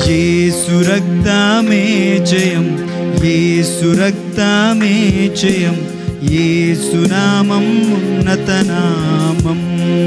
యేసు రక్తమే జయం యేసు రక్తమే జయం యేసు నామం ఉన్నత నామం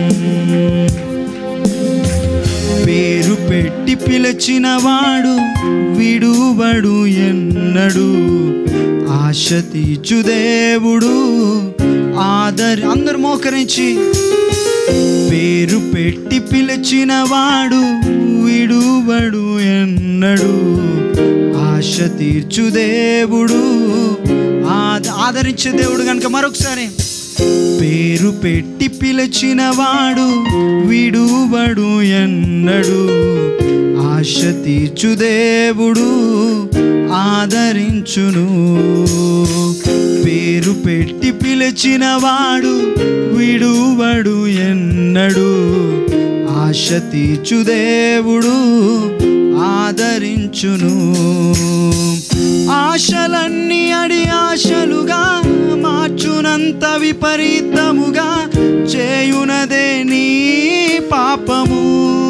పేరు పెట్టి పిలిచిన వాడు విడువడు ఎన్నడు ఆశ తీర్చు దేవుడు ఆదరి అందరు మోకరించి పేరు పెట్టి పిలిచిన వాడు విడువడు ఎన్నడు ఆశ తీర్చు దేవుడు ఆద- ఆదరించే దేవుడు కనుక మరొకసారి పేరు పెట్టి పిలిచిన వాడు విడువడు ఎన్నడు ఆశ తీర్చు దేవుడు ఆదరించును పేరు పెట్టి పిలిచిన వాడు విడువడు ఎన్నడు ఆశ తీర్చు దేవుడు ఆదరించును ఆశలన్నీ అడి ఆశలుగా మార్చునంత విపరీతముగా చేయునదే నీ పాపము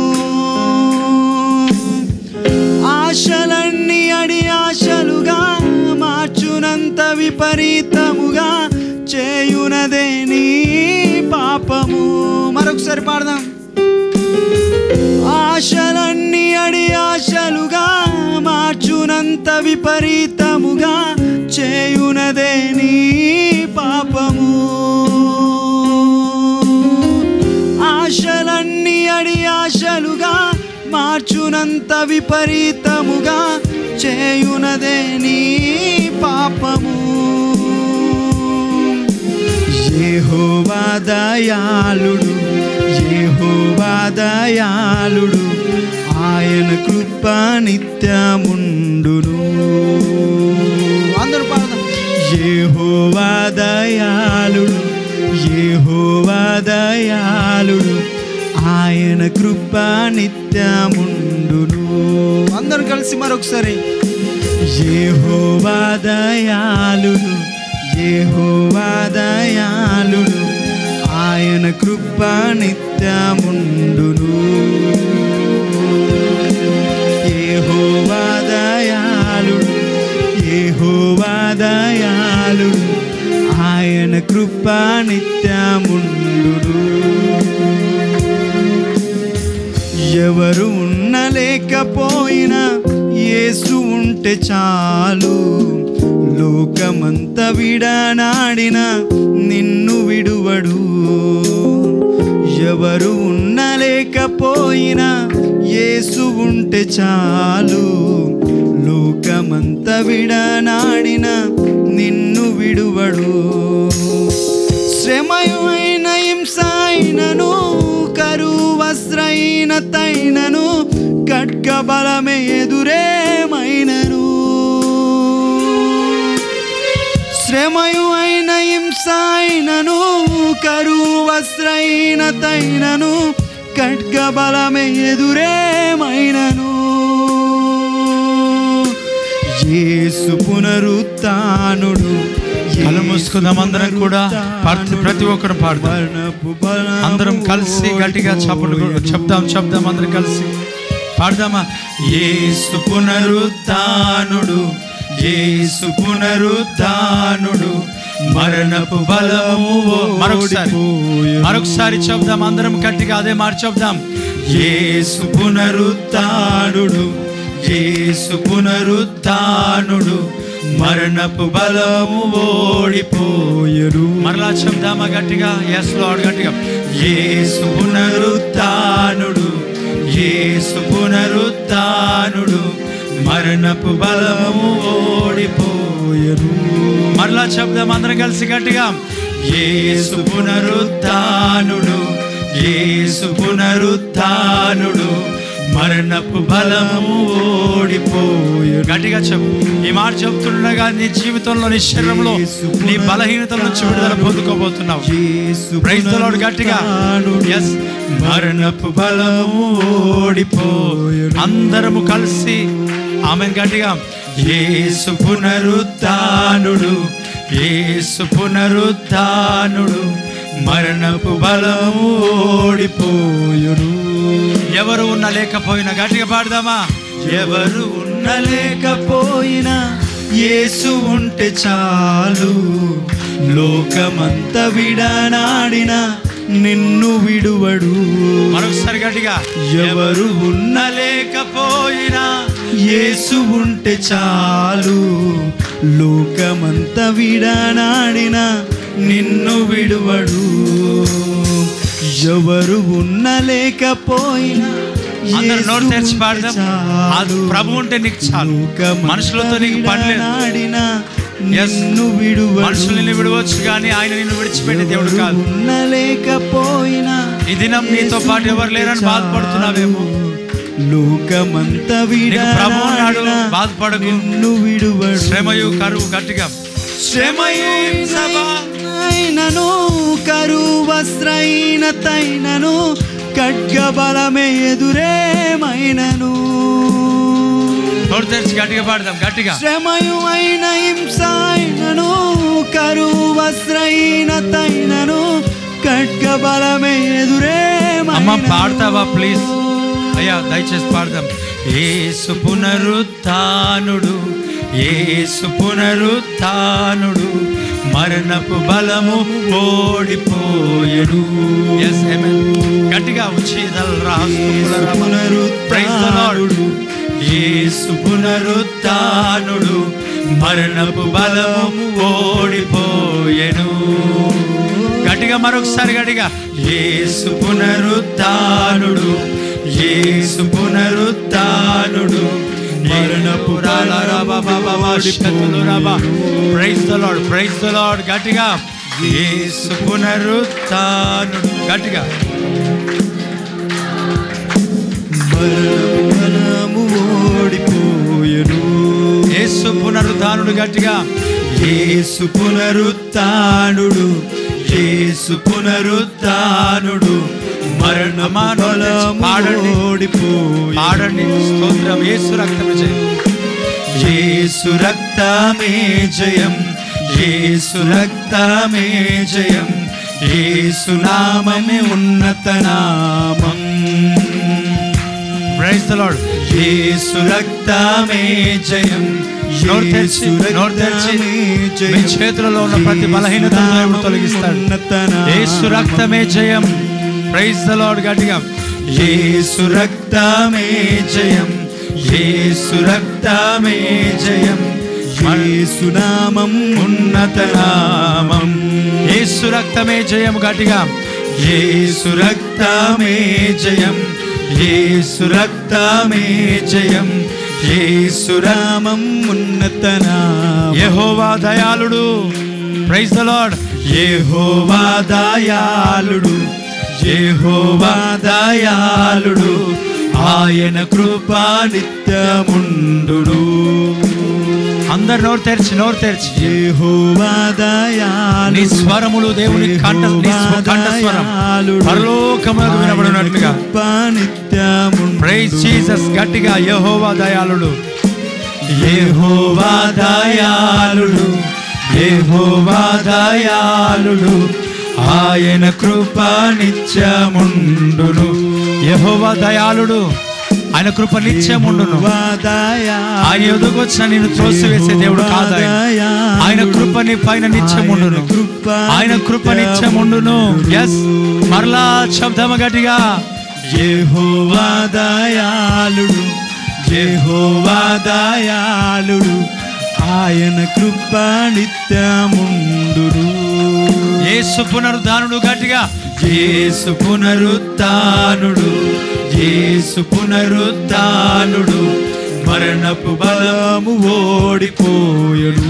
ఆశలన్నీ అడి ఆశలుగా మార్చునంత విపరీతముగా చేయునదే నీ పాపము మరొకసారి పాడదాం ఆశలన్నీ అడి ఆశలుగా మార్చునంత విపరీతముగా చేయునదే నీ పాపము ఆశలన్నీ అడి ఆశలుగా మార్చునంత విపరీతముగా చేయునదే నీ పాపము యెహోవా దయాళుడు యెహోవా దయాళుడు ఆయన కృప నిత్యముండును అందరూ పాడదాం యెహోవా దయాళుడు యెహోవా దయాళుడు ఆయన కృప నిత్యముండును అందరూ కలిసి మరొకసారి యెహోవా దయాళుడు యెహోవా దయాళుడు ఆయన కృప నిత్యముండును యెహోవా దయాళుడు యెహోవా దయాళుడు ఆయన కృప నిత్యముండును ఎవరు ఉన్నలేకపోయినా యేసు ఉంటే చాలు లోకమంత విడనాడిన నిన్ను విడువడు ఎవరు ఉన్నలేకపోయినా యేసు ఉంటే చాలు లోకమంత విడనాడిన నిన్ను విడువడు శ్రమయమైన హింసైనను కరువు వస్త్రైన తైనను ఖడ్గ బలమే ఎదురేమైనను శ్రమయు అయిన హింసైనను కరువు వస్త్రైన తైనను ఖడ్గ బలమే ఎదురేమైనను యేసు పునరుత్నుడు కళ్ళు మూసుకుందాం అందరం కూడా పాడుతూ ప్రతి ఒక్కరు పాడదాం అందరం కలిసి గట్టిగా చప్పుడు చెప్దాం చెప్దాం అందరం కలిసి పాడదామా యేసు పునరుత్నుడు యేసు పునరుత్నుడు మరణపు బలము మరొకసారి మరొకసారి చెప్దాం అందరం గట్టిగా అదే మాట చెప్దాం యేసు పునరుత్నుడు యేసు పునరుత్నుడు మరణపు బలము ఓడిపోయరు మరలా చెప్దామా గట్టిగా ఎస్ లార్డ్ గట్టిగా యేసు పునరుత్నుడు యేసు పునరుత్నుడు మరణపు బలము ఓడిపోయరు మరలా చెప్దాం అందరం కలిసి గట్టిగా యేసు పునరుత్నుడు యేసు పునరుత్నుడు మరణపు బలము ఓడిపోయు గట్టిగా చెప్పు ఈ మాట చెప్తుండగా నీ జీవితంలో నీ శరీరంలో నీ బలహీనతల నుంచి విడుదల పొందుకోబోతున్నావు ప్రైజ్ ద లార్డ్ గట్టిగా ఎస్ మరణపు బలము ఓడిపోయు అందరము కలిసి ఆమె గట్టిగా యేసు పునరుత్నుడు యేసు పునరుత్నుడు మరణపు బలము ఓడిపోయును ఎవరు ఉన్న లేకపోయినా గట్టిగా పాడదామా ఎవరు ఉండలేకపోయినా యేసు ఉంటే చాలు లోకమంత విడనాడిన నిన్ను విడువడు మరొకసారి గట్టిగా ఎవరు ఉండలేకపోయినా యేసు ఉంటే చాలు లోకమంత విడనాడిన నిన్ను విడువడు ఎవరు ఉండలేకపోయినా అందరు నోరు యేసు తెరిచి ఉంటే పాడదాం అది చాలు. ప్రభు ఉంటే నీకు చాలు లోకమంత మనుషులతో నీకు పని లేదు విడనాడిన Yes. నిన్ను విడువడు మనుషులు నిన్ను విడవచ్చు కానీ ఆయన నిన్ను విడిచిపెట్టే దేవుడు ఎవరు కాదు ఉండలేకపోయినా ఈ దినం నీతో పాటు ఎవరు లేరని బాధపడుతున్నావేమో లోకమంత నీకు ప్రభు ఉన్నాడు విడనాడిన బాధపడకు నిన్ను విడువడు శ్రమయు కరువు గట్టిగా శ్రమయు సభ అయినను కరువస్త్రైనతైనను ఖడ్గబలమే ఎదురేమైనను నోరు తెరిచి గట్టిగా పాడదాం గట్టిగా శ్రమయు అయిన హింసాయినను కరువస్త్రైనతైనను ఖడ్గబలమే ఎదురేమైనను అమ్మ పాడతావా ప్లీజ్ అయ్యా దయచేసి పాడదాం ఏసు పునరుత్నుడు ఏసు పునరుత్నుడు మరణపు బలము ఓడిపోయడు ఎస్ గట్టిగా ఉచ్చేదల్ పునరుత్థానుడు. ఏసు పునరుత్నుడు మరణపు బలము ఓడిపోయెను గట్టిగా మరొకసారి గట్టిగా ఏసు పునరుత్నుడు ఏసు పునరుత్నుడు మరణపు praise the Lord praise the Lord గట్టిగా ఏసు పునరుత్నుడు గట్టిగా బలము ఓడిపోయెను యేసు పునరుద్ధానుడు గట్టిగా యేసు పునరుత్నుడు యేసు పునరుత్నుడు మరణ బలము పాడండి. ఓడిపోయెను పాడండి స్తోత్రం యేసు రక్తము జయం యేసు రక్తమే జయం యేసు రక్తమే జయం యేసు నామమే ఉన్నత నామం ప్రైజ్ ద లార్డ్ యేసు రక్తమే జయం నోరు తెరిచి యేసు నోరు తెరిచి రక్తమే జయం. మీ చేతులలో ఉన్న ప్రతి బలహీనతను దేవుడు తొలగిస్తాడు ఉన్నత నామం. యేసు రక్తమే జయం ప్రైజ్ ద లార్డ్ గట్టిగా యేసు రక్తమే జయం యేసు రక్తమే జయం యేసు నామం ఉన్నత నామం యేసు రక్తమే జయం గట్టిగా యేసు రక్తమే జయం యేసు రక్తమే జయం యేసు నామం ఉన్నత నామం యెహోవా దయాళుడు ప్రైజ్ ద లార్డ్ యెహోవా దయాళుడు యెహోవా దయాళుడు ఆయన కృపా నిత్యముండును అందరు నోరు తెరిచి నోరు తెరిచి యెహోవా నీ దయాళుడు స్వరములు దేవుని కంఠ నీ స్వ- కంఠస్వరం పరలోకములకు వినబడినట్లుగా కృపా నిత్యముండును ప్రైజ్ జీసస్ గట్టిగా యెహోవా దయాళుడు యెహోవా దయాళుడు యెహోవా దయాళుడు ఆయన కృప నిత్యముండును యెహోవా దయాళుడు ఆయన కృప నిత్యముండును యెహోవా దయాళుడు, ఆయన ఎదుగు వచ్చిన నిన్ను త్రోసివేసే దేవుడు కాదు ఆయన. దయాళుడు, ఆయన కృప నీ పైన నిత్యముండును ఆయన కృప ఆయన కృప నిత్యముండును ఎస్ మరలా శబ్దము గట్టిగా యెహోవా దయాళుడు యెహోవా దయాళుడు ఆయన కృప నిత్యముండును యేసు పునరుద్ధానుడు గట్టిగా యేసు పునరుత్నుడు యేసు పునరుత్నుడు మరణపు బలము ఓడిపోయడు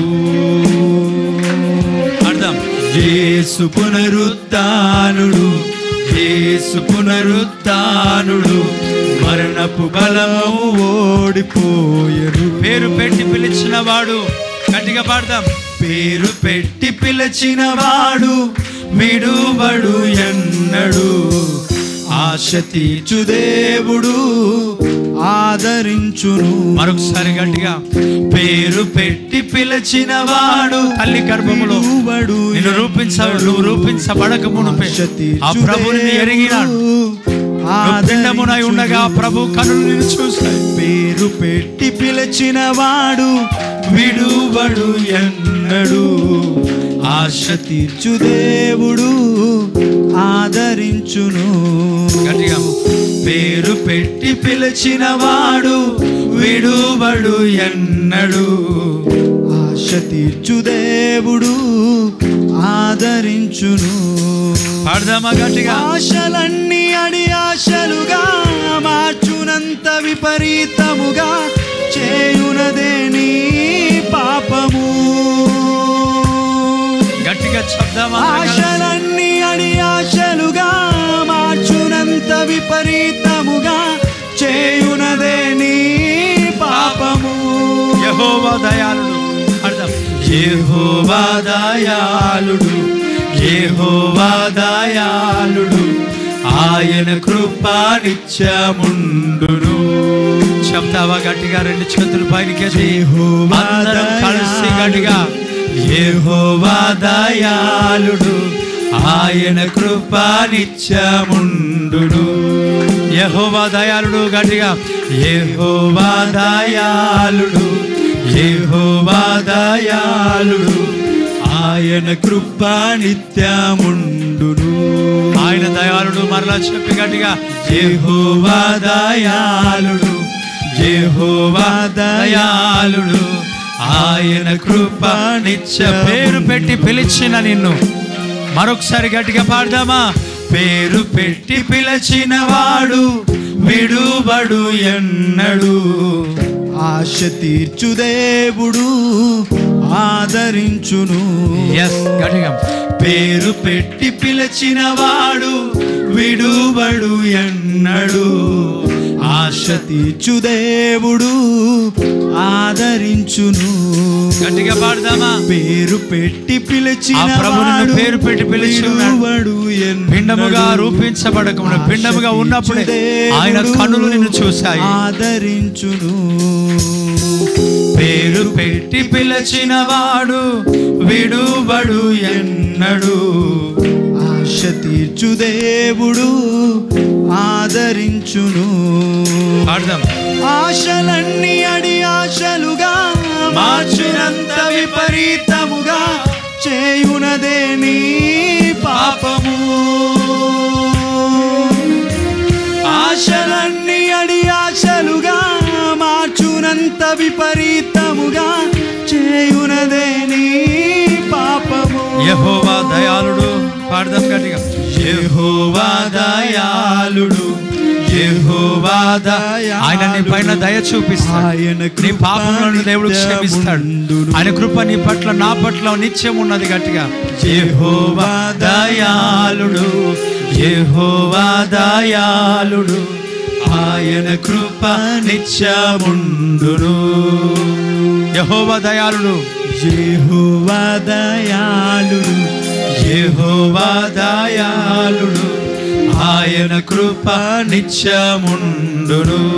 అర్థం యేసు పునరుత్నుడు యేసు పునరుత్నుడు మరణపు బలము ఓడిపోయడు పేరు పెట్టి పిలిచిన వాడు గట్టిగా పాడదాం పేరు పెట్టి పిలిచిన వాడు విడువడు ఎన్నడు ఆశ తీర్చు దేవుడు ఆదరించును మరొకసారి గట్టిగా పేరు పెట్టి పిలిచిన వాడు తల్లి గర్భములో విడువడు నిన్ను రూపించ నువ్వు రూపించబడక మునుపే ఆశ తీర్చు ఆ ప్రభుని ఎరిగినాడు దేవుడు నువ్వు పిండమునై ఉండగా ప్రభు కనులు నిన్ను చూశాయి పేరు పెట్టి పిలిచిన వాడు విడువడు ఎన్నడు ఆశ తీర్చు దేవుడు ఆదరించును గట్టిగా. పేరు పెట్టి పిలిచిన వాడు విడువడు ఎన్నడు ఆశ తీర్చు దేవుడు ఆదరించును పాడదామా గట్టిగా ఆశలన్నీ అడి ఆశలుగా మార్చునంత విపరీతముగా చేయునదే నీ పాపము గట్టిగా చెప్దామా ఆశలన్నీ అడి ఆశలుగా మార్చునంత విపరీతముగా చేయునదే నీ పాపము యెహోవా దయాళుడు పాడదాం యెహోవా దయాళుడు యెహోవా దయాళుడు ఆయన కృపా నిత్యముండును చెప్తావా గట్టిగా రెండు చేతులు పైనకేసి యెహోవా అందరం కలిసి దయాళుడు. గట్టిగా యెహోవా దయాళుడు ఆయన కృపా నిత్యముండును యెహోవా దయాళుడు గట్టిగా యెహోవా దయాళుడు యెహోవా దయాళుడు ఆయన కృపా నిత్యముండును ఆయన దయాళుడు మరలా చెప్పి గట్టిగా యెహోవా దయాళుడు యెహోవా దయాళుడు ఆయన కృపా నిత్య పేరు పెట్టి పిలిచిన నిన్ను మరొకసారి గట్టిగా పాడదామా పేరు పెట్టి పిలచిన వాడు విడుబడు ఎన్నడు ఆశ తీర్చు దేవుడు ఆదరించును ఎస్ గట్టిగా పేరు పెట్టి పిలిచిన వాడు విడుబడు ఎన్నడు ఆశ తీర్చు దేవుడు ఆదరించును గట్టిగా పాడదామా పేరు పెట్టి పిలిచిన ఆ ప్రభు నిన్ను వాడు పేరు పెట్టి పిలిచి ఉన్నాడు. విడువడు ఎన్నడూ. పిండముగా రూపించబడకుండా పిండముగా ఉన్నప్పుడే ఆయన కన్నులు నిన్ను చూశాయి ఆదరించును పేరు పెట్టి పిలిచిన వాడు విడుబడు ఎన్నడు ఆశ తీర్చు దేవుడు ఆదరించును పాడదాం ఆశలన్నీ అడి ఆశలుగా మార్చునంత విపరీతముగా చేయునదే నీ పాపము ఆశలన్నీ అడి ఆశలుగా మార్చునంత విపరీతముగా చేయునదే నీ పాపము యెహోవా దయాళుడు పాడదాం గట్టిగా యెహోవా దయాళుడు యెహోవా దయాళుడు ఆయన నీ పైన దయ చూపిస్తాడు ఆయన నీ పాపములను దేవుడు క్షమిస్తాడు నిత్యముండును. ఆయన కృప నీ పట్ల నా పట్ల నిత్యం ఉన్నది గట్టిగా యెహోవా దయాళుడు యెహోవా దయాళుడు ఆయన కృప నిత్యముండును యెహోవా దయాళుడు యెహోవా దయాళుడు యెహోవా దయాళుడు ఆయన కృప నిత్యముండును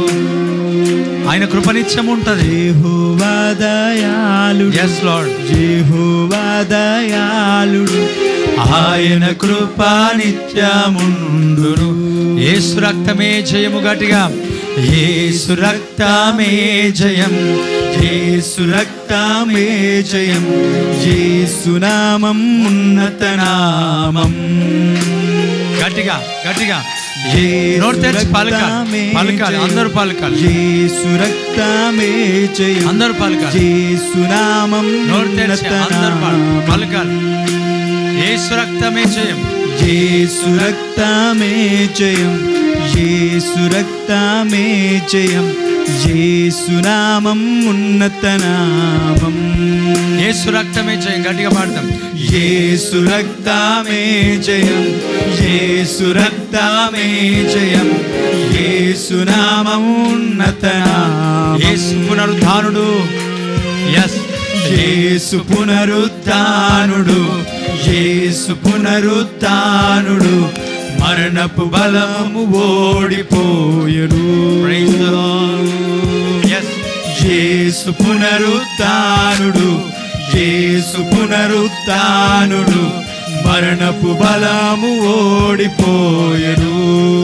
ఆయన కృప నిత్యం ఉంటది యెహోవా దయాళుడు ఎస్ లార్డ్ యెహోవా దయాళుడు ఆయన కృప నిత్యముండును యేసు రక్తమే జయము గట్టిగా యేసు రక్తమే జయం యేసు రక్తమే జయం యేసు నామం ఉన్నత నామం గట్టిగా గట్టిగా యేసు నోరు తెరిచి పలకాలి రక్తమే పలకాలి జయం. అందరూ పలకాలి యేసు రక్తమే జయం అందరూ పలకాలి యేసు నామం నోరు తెరిచి ఉన్నత అందరూ పాడు. నామం. పలకాలి యేసు రక్తమే జయం యేసు రక్తమే జయం యేసు రక్తమే జయం యేసు నామం ఉన్నత నామం యేసు రక్తమే జయం గట్టిగా పాడదాం యేసు రక్తమే జయం యేసు రక్తమే జయం యేసు నామం ఉన్నత నామం యేసు పునరుద్ధానుడు ఎస్ యేసు పునరుత్నుడు యేసు పునరుత్నుడు మరణపు బలము ఓడిపోయను Praise the Lord. Yes. యేసు పునరుత్నుడు యేసు పునరుత్నుడు మరణపు బలము ఓడిపోయెను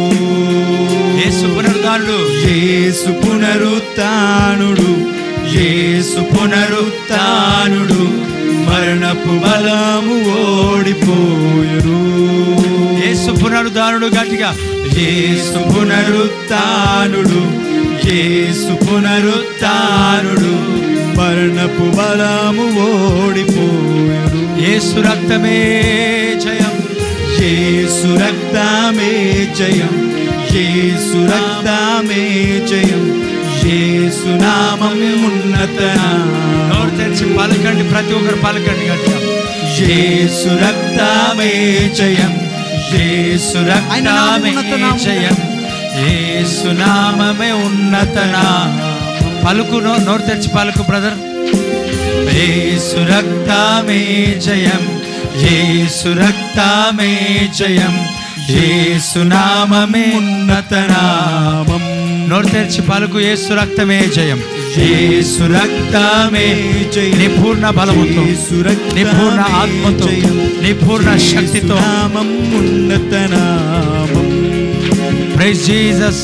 యేసు పునరుద్ధానుడు యేసు పునరుత్నుడు యేసు పునరుత్నుడు మరణపు బలము ఓడిపోయెను యేసు పునరుద్ధానుడు గట్టిగా యేసు పునరుత్నుడు యేసు పునరుత్నుడు మరణపు బలము ఓడిపోయెను యేసు రక్తమే జయం యేసు రక్తమే జయం యేసు రక్తమే జయం యేసు నామం ఉన్నత నోరు తెరిచి పలకండి ప్రతి ఒక్కరు పలకండి గట్టిగా యేసు రక్తమే జయం యేసు ఆయన నామం రక్తమే ఉన్నత నామం. జయం యేసు నామమే ఉన్నత నామం పలుకు నో- నోరు తెరిచి పలుకు బ్రదర్ యేసు రక్తమే జయం యేసు రక్తమే జయం యేసు నామమే ఉన్నత నామం నోరు తెరిచి పలుకు యేసు రక్తమే జయం యేసు రక్తమే జయం నీ పూర్ణ బలముతో యేసు రక్తమే నీ పూర్ణ ఆత్మతో జయం. నీ పూర్ణ శక్తితో యేసు నామం ఉన్నత నామం ప్రైజ్ జీసస్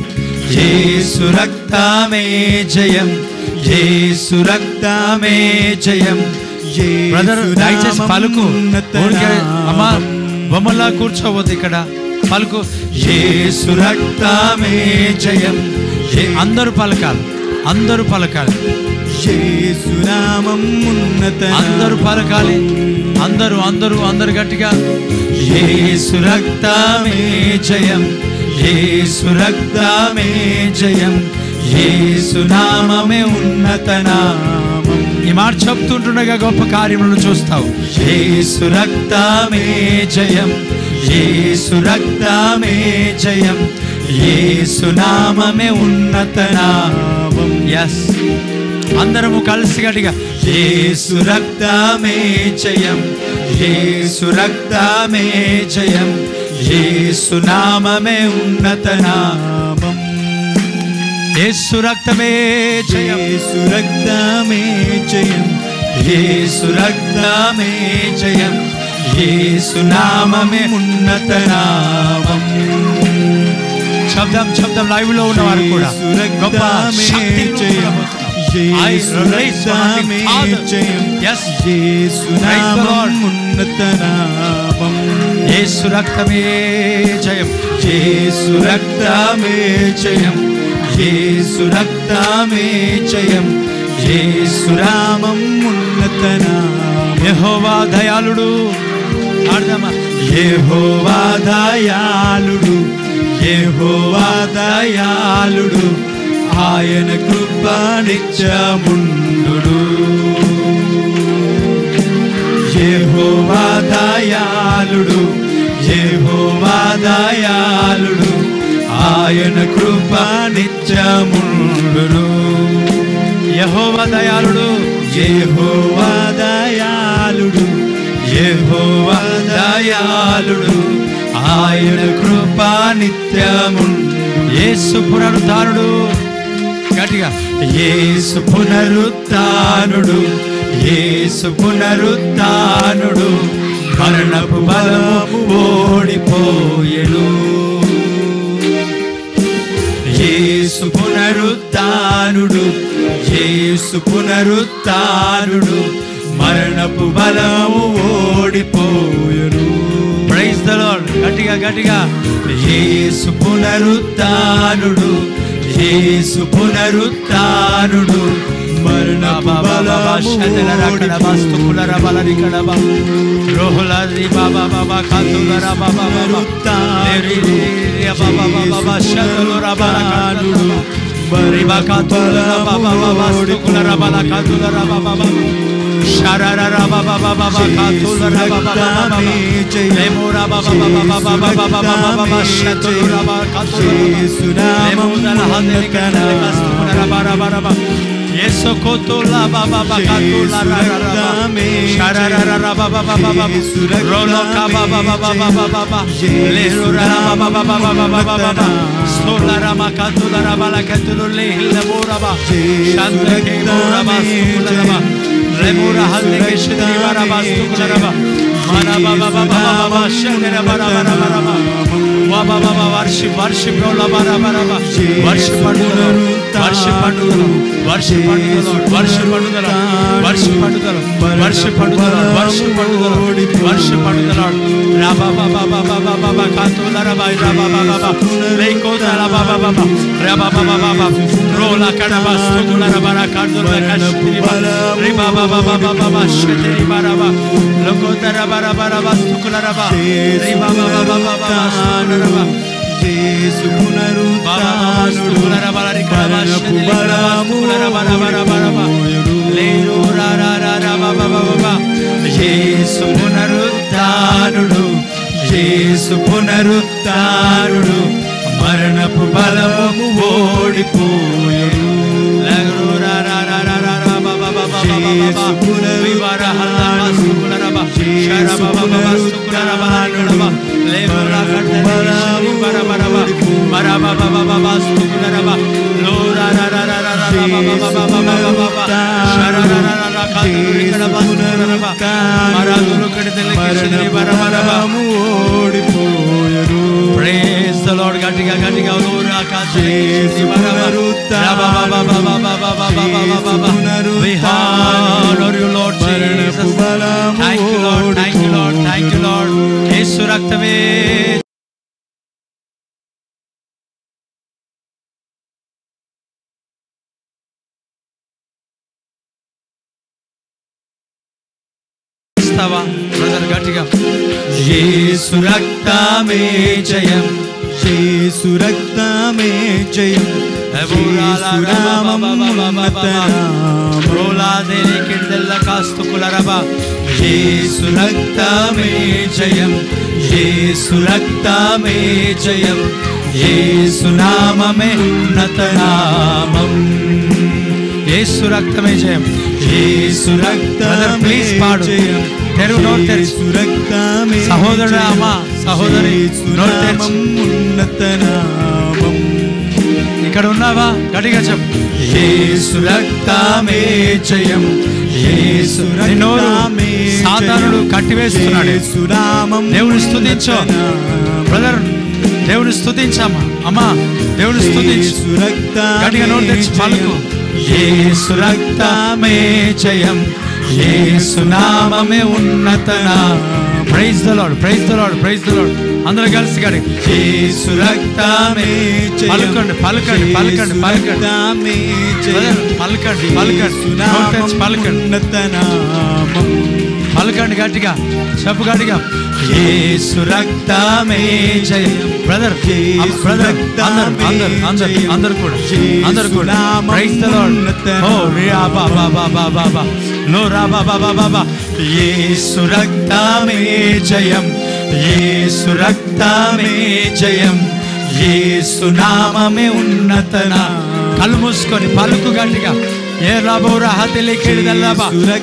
యేసు రక్తమే జయం యేసు రక్తమే జయం యేసు బ్రదర్ దయచేసి నామం పలుకు ఉన్నత ఊరికే అమ్మా నామం. బొమ్మలా కూర్చోవద్దు ఇక్కడ పలుకు యేసు రక్తమే జయం ఏ- అందరూ పలకాలి అందరూ పలకాలి యేసు నామం ఉన్నత అందరూ పలకాలి అందరూ అందరూ అందరు గట్టిగా యేసు రక్తమే జయం యేసు రక్తమే జయం యేసు నామమే ఉన్నత నామం ఈ మాట చెప్తుంటుండగా గొప్ప కార్యములను చూస్తావు యేసు రక్తమే జయం యేసు రక్తమే జయం యేసు నామమే ఉన్నత నామం ఎస్ అందరము కలిసి గట్టిగా యేసు రక్తమే జయం యేసు రక్తమే జయం యేసు నామమే ఉన్నత నామం యేసు రక్తమే జయం యేసు రక్తమే జయం యేసు రక్తమే జయం యేసు నామమే ఉన్నత నామం శబ్దం శబ్దం లైవ్ లో ఉన్నవారు కూడా యేసు గొప్ప రక్తమే శక్తిని జయం I Yesu release one of the రక్తమే Father. జయం Yes. Yesu Praise the Lord. నామం ఉన్నత నామం యేసు రక్తమే జయం యేసు రక్తమే జయం యేసు రక్తమే జయం యేసు రామం ఉన్నత నామం యెహోవా దయాళుడు ఆడదామా యెహోవా దయాళుడు యెహోవా దయాళుడు ఆయన కృప నిత్యముండు యెహోవా దయాళుడు యెహోవా దయాళుడు ఆయన కృప నిత్యముండు యెహోవా దయాళుడు యెహోవా దయాళుడు యెహోవా దయాళుడు ఆయన కృప నిత్యముండు యేసు పునరుద్ధారుడు గట్టిగా యేసు పునరుత్నుడు యేసు పునరుత్నుడు మరణపు బలము ఓడిపోయెను యేసు పునరుత్నుడు యేసు పునరుత్నుడు మరణపు బలము ఓడిపోయెను ప్రైజ్ ద లార్డ్ గట్టిగా గట్టిగా యేసు పునరుత్నుడు యేసు పునరుత్నుడు మరణపు బలము Yeso koto la ba ba ba kato la ra ra ra ba. Shara ra ra ra ba ba ba ba ba. Rolo ka ba ba ba ba ba ba ba ba. Le ro ra ra ba ba ba ba ba ba ba ba ba. Sto la ra ma kato la ra ba la kato lo le le mo ra ba. Shanta ke mo ra ba stu la ra ba. Le mo ra hal le ke shri ba ra ba stu la ra ba. Worship worship worship పండుగ worship పండుగ worship పండుగ worship పండుగ worship పండుగ worship పండుగ worship పండుగ worship పండుగ రాబా బాబా బాబా బాబా బాబా కాతుల రబా రబా బాబా బాబా లేకోద రబా బాబా బాబా రబా బాబా బాబా రోలా కడబా స్తుల రబా రా కాదుల కష్టిరి బా రిబా బాబా బాబా బాబా షతిరి బారబా లోకోద రబా రబా రబా స్తుల రబా రిబా బాబా బాబా బాబా స్తుల రబా యేసు బాబా బాబా స్తుల రబా రి కడబా షతిరి బారబా స్తుల రబా రబా రబా రబా లేరు రా రా రా రా బాబా బాబా బాబా యేసు పునరుత్థానుడు యేసు పునరుత్థానుడు మరణపు బలము ఓడిపోయెను లేరు రా రా రా రా రా రా బాబా బాబా బాబా యేసు బాబా వివర హల్లా స్తుల రబా షర బాబా బాబా స్తుల రబా రబా లేరు రా కడబా షరి బారబా రబా బారా బాబా బాబా బాబా స్తుల రబా లో రా రా రా రా రా రా బాబా బాబా బాబా బాబా షర రా రా రా రా కాదులు కడబా స్తుల రబా మరాదులు కడతల కిషరి బారబా రబా బలము ఓడిపోయెను Praise the Lord. గట్టిగా గట్టిగా లోరా కాదులు కిషరి బారబా రబా బాబా బాబా బాబా బాబా బాబా బాబా We honor you, Lord Jesus. Thank you, Lord. Thank you, Lord. Thank you, Lord. Yesu రక్తమే ఇస్తావా బ్రదర్ గట్టిగా యేసు రక్తమే జయం యేసు రక్తమే జయం యేసు నామం ఉన్నత నామం. రోలా దేని కిందెల్ల కాస్తు కులరబా యేసు రక్తమే జయం యేసు రక్తమే జయం యేసు నామమే ఉన్నత నామం యేసు రక్తమే జయం యేసు రక్తమే Brother, please పాడు. జయం తెరువు, నోరు తెరుచు. యేసు రక్తమే సహోదరుడా, జయం. అమ్మా, సహోదరి, యేసు నోరు తెరుచు. నామం ఉన్నత నామం ఇక్కడ ఉన్నావా గట్టిగా చెప్పు యేసు రక్తమే జయం యేసు నీ నోరు రక్తమే సాతానుడు జయం. కట్టివేస్తున్నాడు. యేసు నామం దేవుని స్తుతించు. ఉన్నత నామం. బ్రదర్ దేవుని స్తుతించమ్మా అమ్మా దేవుని స్తుతించు యేసు రక్తమే గట్టిగా నోరు తెరిచి పలుకు. జయం. యేసు రక్తమే జయం యేసు నామమే ఉన్నత నామం praise the Lord praise the Lord praise the Lord అందరూ కలిసి గడి యేసు రక్తమే జయం. పలకండి, పలకండి, పలకండి, యేసు పలకండి. రక్తమే జయం. బ్రదర్ పలకండి పలకండి యేసు నోరు తెరిచి నామం పలకండి ఉన్నత నామం పలకండి గట్టిగా చెప్పు గట్టిగా యేసు రక్తమే జయం బ్రదర్ యేసు బ్రదర్ అందరు రక్తమే అందరు అందరు జయం. అందరు కూడా యేసు అందరు కూడా నామం ప్రైజ్ ద లార్డ్ ఉన్నత ఓ రియా బా బా బా బా బా బా లో రా బా బా బా బా బా యేసు రక్తమే జయం యేసు రక్తమే జయం యేసు నామమే ఉన్నత నామం కళ్ళు మూసుకొని పలుకు గట్టిగా ఏ రాబో రాహతిలి కెడిదల్లాబా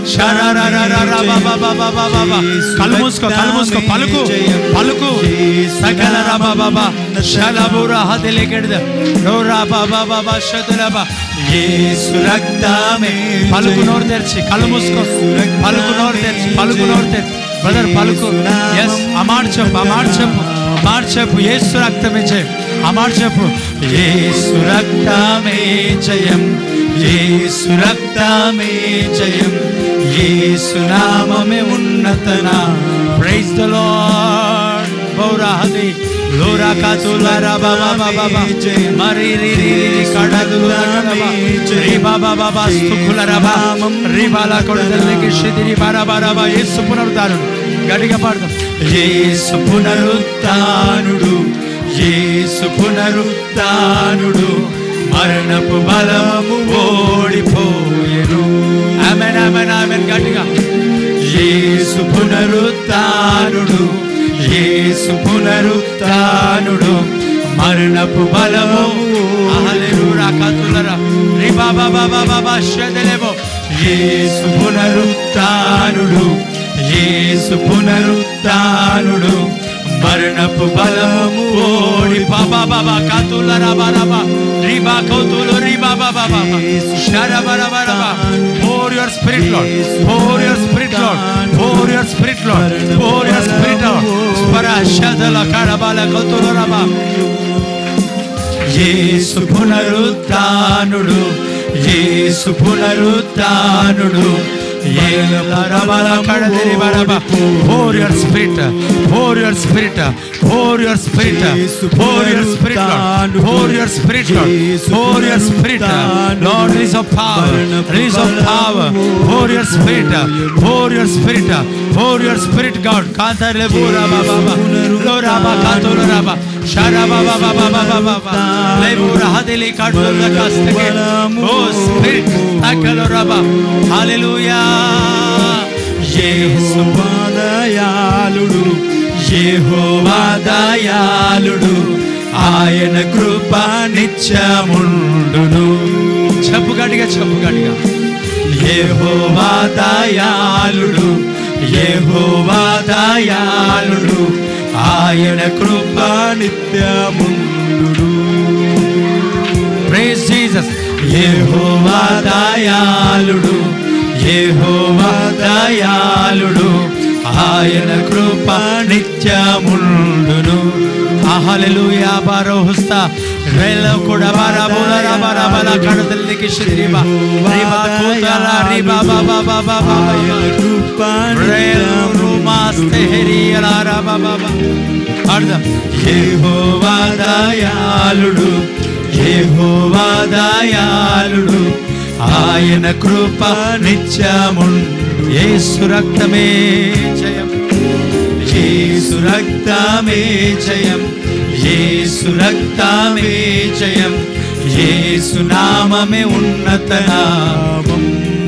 కళ్ళు మూసుకో కళ్ళు మూసుకో పలుకు పలుకు సకల రాబా బాబా షలబు రాహతిలి కెడిద రో రాబా బాబా బా షదులబా యేసు రక్తమే పలుకు నోరు తెరిచి కళ్ళు మూసుకో పలుకు నోరు తెరిచి పలుకు నోరు తెరిచి బ్రదర్ పలుకు ఎస్ అమాడు చెప్పు అమాడు చెప్పు అమాడు చెప్పు ఏసు రక్తమే చేయి అమాడు చెప్పు యేసు రక్తమే జయం యేసు రక్తమే జయం యేసు నామమే ఉన్నత నామం ప్రైజ్ ద లార్డ్ బౌరాహది లోరా కాతుల రబా బాబా బాబా మరి రి రి రి రి కడదుల కడబా రి బాబా బాబా స్తుకుల రబా రి బాలా కొడదల్లకి షిదిరి బారా బారా బా యేసు పునరుద్ధారుడు గడిగా పాడదాం యేసు పునరుత్నుడు యేసు పునరుత్నుడు మరణపు బలము ఓడిపోయెను ఆమెన్ ఆమెన్ ఆమెన్ గట్టిగా యేసు పునరుత్నుడు యేసు పునరుత్నుడు మరణపు బలము హల్లెలూయా కాతులరా రి బాబా బాబా బాబా షదలేబో యేసు పునరుత్నుడు యేసు పునరుత్నుడు మరణపు బలము ఓడి బాబా బాబా కాతుల రబా రబా రిబా కౌతులు రిబా బాబా బాబా షరబా రబా రబా pour your spirit lord pour your spirit lord pour Pour your spirit, Lord. Pour your spirit, Lord. Spara shadala karabala kotoraba. Yesu పునరుత్నుడు Yesu పునరుత్నుడు Pour your spirit, pour your spirit, pour your spirit, pour your spirit, Lord. Pour your spirit, Lord. Pour your spirit, Lord. Release of power, release of power. Pour your spirit, pour your spirit, pour your spirit, God. Kanta lebura baba baba, lora baba kanto baba, shara baba baba baba baba, lebura hadili kanto lakasteke. Oh Spirit, takalora baba, Hallelujah. యేసు దయాళుడు యెహోవా దయాళుడు ఆయన కృప నిత్యముండును చెప్పు గట్టిగా చెప్పు గట్టిగా యెహోవా దయాళుడు యెహోవా దయాళుడు ఆయన కృప నిత్యముండును ప్రైజ్ జీసస్ యెహోవా దయాళుడు యెహోవా దయాళుడు ఆయన కృప నిత్యముండును హల్లెలూయా బారో హుస్తా రేల కూడా బారా బోలా రా బారా బాలా కడదల్లికి శ్రీబా రిబా కోతరా రిబా బాబా బాబా బాబా కృప రేల రుమాస్తే హెరి అలా రా బాబా బాబా అర్థం యెహోవా దయాళుడు యెహోవా దయాళుడు ఆయన కృప నిత్యముండు యేసు రక్తమే జయం యేసు రక్తమే జయం యేసు రక్తమే జయం యేసు నామమే ఉన్నత నామం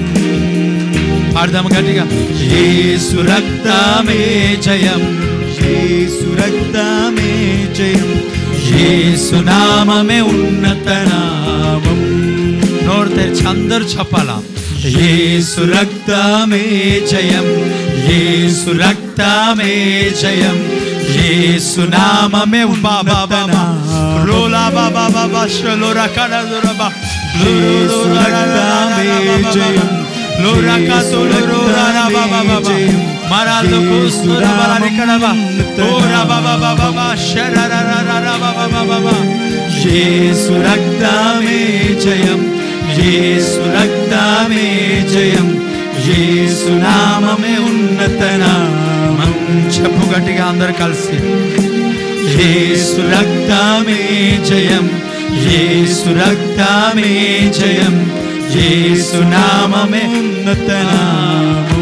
అర్థం గట్టిగా యేసు రక్తమే జయం యేసు రక్తమే జయం యేసు నామమే ఉన్నత నామం నోరు తెరిచి అందరూ చెప్పాలా యేసు రక్తమే జయం యేసు రక్తమే జయం యేసు నామమే బాబా ఉన్నత బాబా నామం. రోలా బాబా బాబా షలోరా కడదురబా యేసు రక్తమే జయం లోరా కతులురా బాబా బాబా మరాలు కుస్తురా బలని కడబా ఓరా బాబా బాబా బాబా షరరరరర బాబా బాబా యేసు రక్తమే జయం యేసు రక్తమే జయం యేసు నామమే ఉన్నత నామం చెప్పు గట్టిగా అందరు కలిసి యేసు రక్తమే జయం యేసు రక్తమే జయం యేసు నామమే ఉన్నత నామం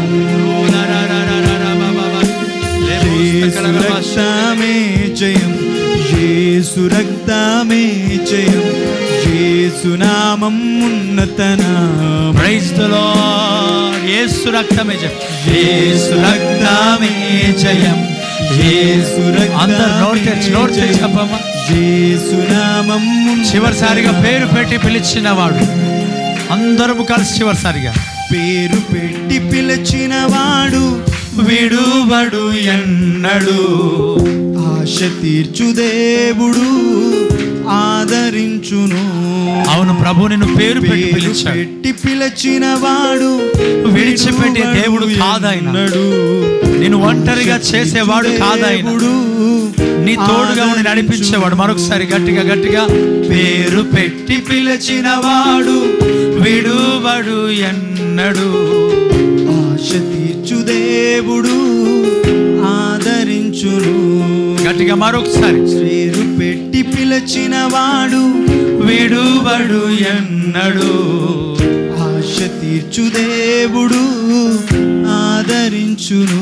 యేసు రక్తమే జయం యేసు రక్తమే జయం యేసు నామం ఉన్నత నామం ప్రైజ్ ద లార్డ్ యేసు రక్తమే జయం యేసు రక్తమే జయం యేసు అందరు నోరు తెరిచి నోరు తెరిచి చెప్పమ్మా యేసు నామం చివరిసారిగా పేరు పెట్టి పిలిచిన వాడు అందరము కలిసి చివరిసారిగా పేరు పెట్టి పిలిచిన వాడు విడువడు ఎన్నడు ఆశ తీర్చు దేవుడు ఆదరించును అవును ప్రభు నిన్ను పేరు పెట్టి పేరు పిలిచాడు పెట్టి పిలిచిన వాడు విడిచిపెట్టే దేవుడు కాదాయన. నిన్ను ఒంటరిగా చేసేవాడు కాదాయన. నీ తోడుగా ఉండి నడిపించేవాడు మరొకసారి గట్టిగా గట్టిగా పేరు పెట్టి పిలిచిన వాడు విడువడు ఎన్నడు ఆశ తీర్చు దేవుడు ఆదరించును గట్టిగా మరొకసారి పేరు పెట్టి పిలిచిన వాడు విడువడు ఎన్నడు ఆశ తీర్చు దేవుడు ఆదరించును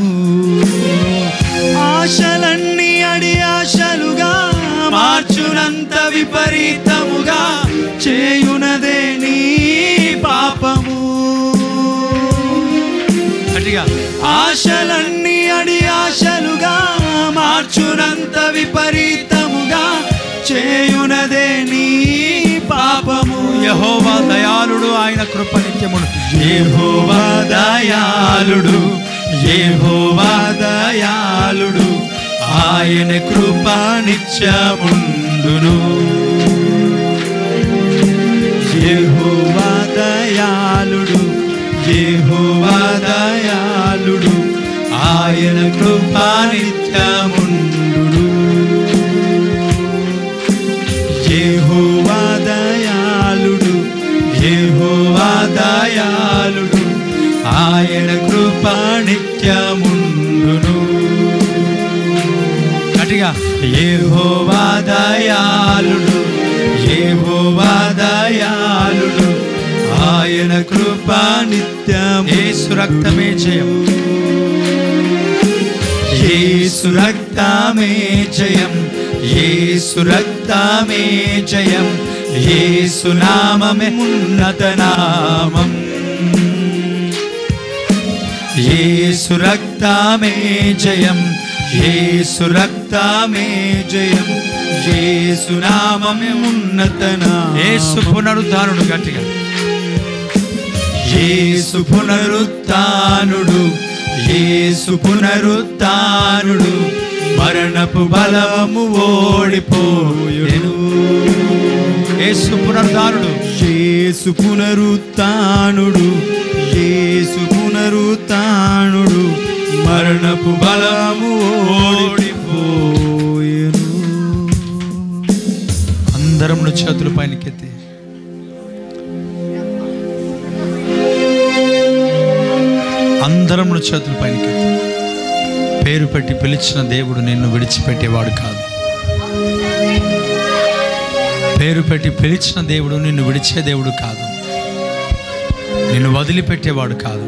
ఆశలన్నీ అడి ఆశలుగా మార్చునంత విపరీతముగా చేయునదే నీ పాపము గట్టిగా ఆశలన్నీ అడి ఆశలుగా మార్చునంత విపరీతముగా చేయునదే నీ పాపము యహోవా దయాళుడు ఆయన కృప నిత్యముడు యెహోవా దయాళుడు యెహోవా దయాళుడు ఆయన కృప నిత్యముండును యెహోవా దయాళుడు యెహోవా దయాళుడు కృపా నిత్యముండు యెహోవా దయాళుడు యెహోవా దయాళుడు ఆయన కృప నిత్యముండును గట్టిగా యెహోవా దయాళుడు యెహోవా దయాళుడు ఆయన కృప నిత్యం యేసు రక్తమే జయం యేసు రక్తమే జయం యేసు రక్తమే జయం యేసు నామమే ఉన్నత నామం యేసు రక్తమే జయం యేసు రక్తమే జయం యేసు నామమే ఉన్నత నామం యేసు పునరుద్ధానుడు గట్టిగా యేసు పునరుత్నుడు యేసు పునరుత్నుడు మరణపు బలము ఓడిపోయెను యేసు పునరుద్ధానుడు యేసు పునరుత్నుడు యేసు పునరుత్నుడు మరణపు బలము ఓడిపోయెను అందరం చేతుల పైనకెత్తి అందరం చేతుల పైనకెత్తి పేరు పెట్టి పిలిచిన దేవుడు నిన్ను విడిచిపెట్టేవాడు కాదు పేరు పెట్టి పిలిచిన దేవుడు నిన్ను విడిచే దేవుడు కాదు నిన్ను వదిలిపెట్టేవాడు కాదు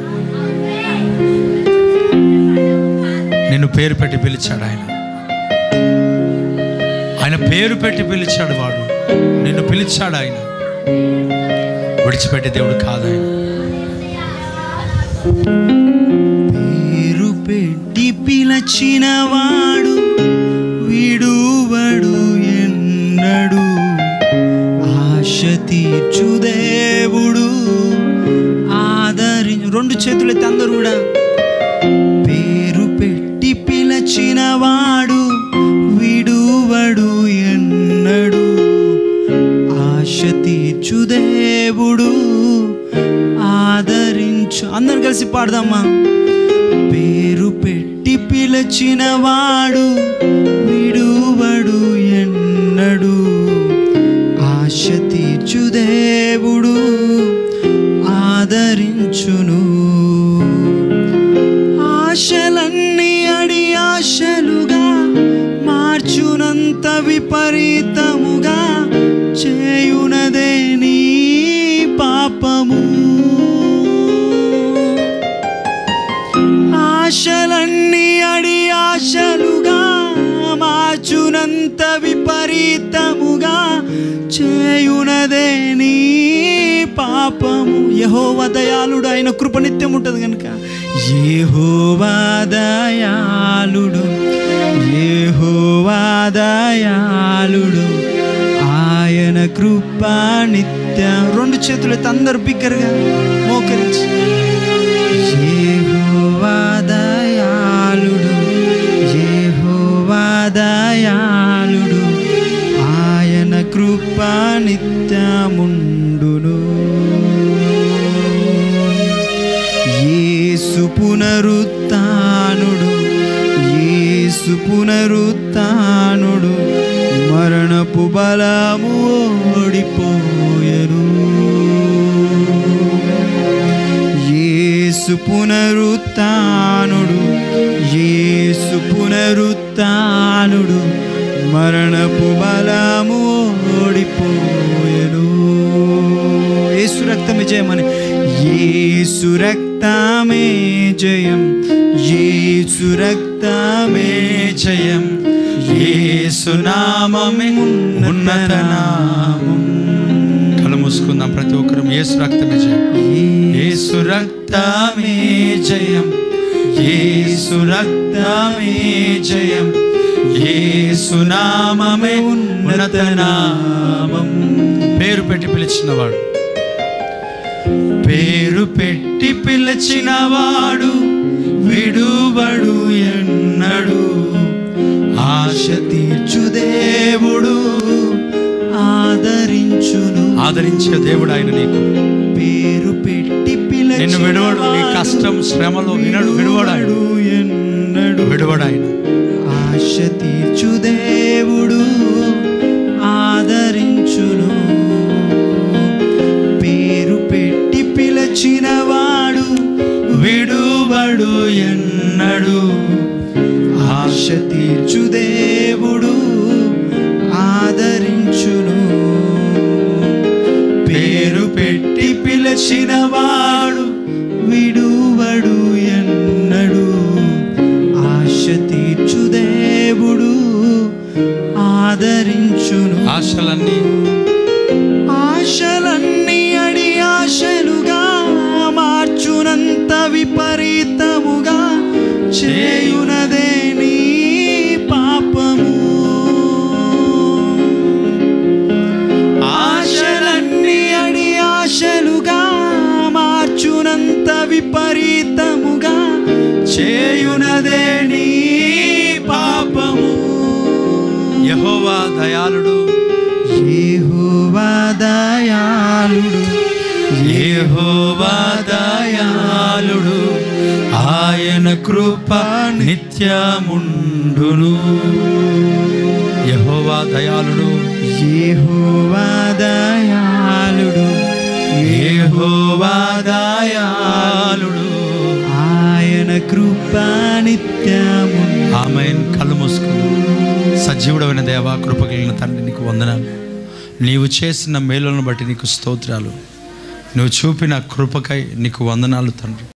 నిన్ను పేరు పెట్టి పిలిచాడు ఆయన ఆయన పేరు పెట్టి పిలిచాడు వాడు నిన్ను పిలిచాడు ఆయన విడిచిపెట్టే దేవుడు కాదు ఆయన పేరు పెట్టి పిలచిన వాడు విడువడు ఎన్నడు ఆశ తీర్చు దేవుడు ఆదరి రెండు చేతులైతే అందరూ కూడా పేరు పెట్టి పిలచిన వాడు విడువడు ఎన్నడు ఆశ తీర్చు దేవుడు ఆదరించు అందరు కలిసి పాడదామా పేరు పెట్టి పిలిచిన వాడు విడువడు ఎన్నడు ఆశ తీర్చు దేవుడు ఆదరించును ఆశలన్నీ అడి ఆశలుగా మార్చునంత విపరీతముగా చేయునదే నీ పాపము ఆశలన్నీ అడి ఆశలుగా మార్చునంత విపరీతముగా చేయునదే నీ పాపము యహోవ దయాళుడు ఆయన కృప నిత్యం ఉంటుంది కనుక యెహోవా దయాళుడు యెహోవా దయాళుడు ఆయన కృప నిత్యం రెండు చేతులైతే అందరు బిగ్గరగా మోకరించి యెహోవా దయాళుడు యెహోవా దయాళుడు ఆయన కృప నిత్యముండును యేసు పునరుత్నుడు యేసు పునరుత్నుడు మరణపు బలము ఓడిపోయెను యేసు పునరుత్నుడు యేసు పునరుత్నుడు మరణపు బలము ఓడిపోయెను యేసు రక్తమే జయమని యేసు రక్తమే జయం యేసు రక్తమే జయం యేసు నామమే ఉన్నత నామం కళ్ళు మూసుకుందాం ప్రతి ఒక్కరు యేసు రక్తమే జయం యేసు రక్తమే జయం యేసు రక్తమే జయం యేసు నామమే ఉన్నత నామం పేరు పెట్టి పిలిచిన వాడు పేరు పెట్టి పిలిచిన వాడు విడువడు ఎన్నడు ఆశ తీర్చు దేవుడు ఆదరించును ఆదరించే దేవుడు ఆయన నీకు పేరు పెట్టి పిలిచిన నిన్ను విడవడు నీ కష్టం శ్రమలో వినడు విడవడు ఆయన ఎన్నడు ఎన్నడు విడువడాయన ఆశ తీర్చు దేవుడు ఆదరించును పేరు పెట్టి పిలచిన వాడు విడువడు ఎన్నడు ఆశ తీర్చు దేవుడు ఆదరించును పేరు పెట్టి పిలచిన వాడు విడువడు ఎన్నడు ఆశ తీర్చు దేవుడు ఆదరించును ఆశలన్నీ ఆశలన్నీ అడి ఆశలుగా మార్చునంత విపరీతముగా చేయునదే నీ పాపము ఆశలన్నీ అడి ఆశలుగా మార్చునంత విపరీతముగా చేయునదే నీ పాపము యహోవా దయాళుడు యెహోవా దయాళుడు యెహోవా దయాళుడు ఆయన కృప నిత్యముండును యహోవా దయాళుడు యెహోవా దయాళుడు యెహోవా దయాళుడు ఆయన కృప నిత్యము ఆమెన్ కళ్ళు మూసుకుంది సజీవుడమైన దేవా కృప కలిగిన తండ్రి నీకు వందనాలు నీవు చేసిన మేలులను బట్టి నీకు స్తోత్రాలు నువ్వు చూపిన కృపకై నీకు వందనాలు తండ్రి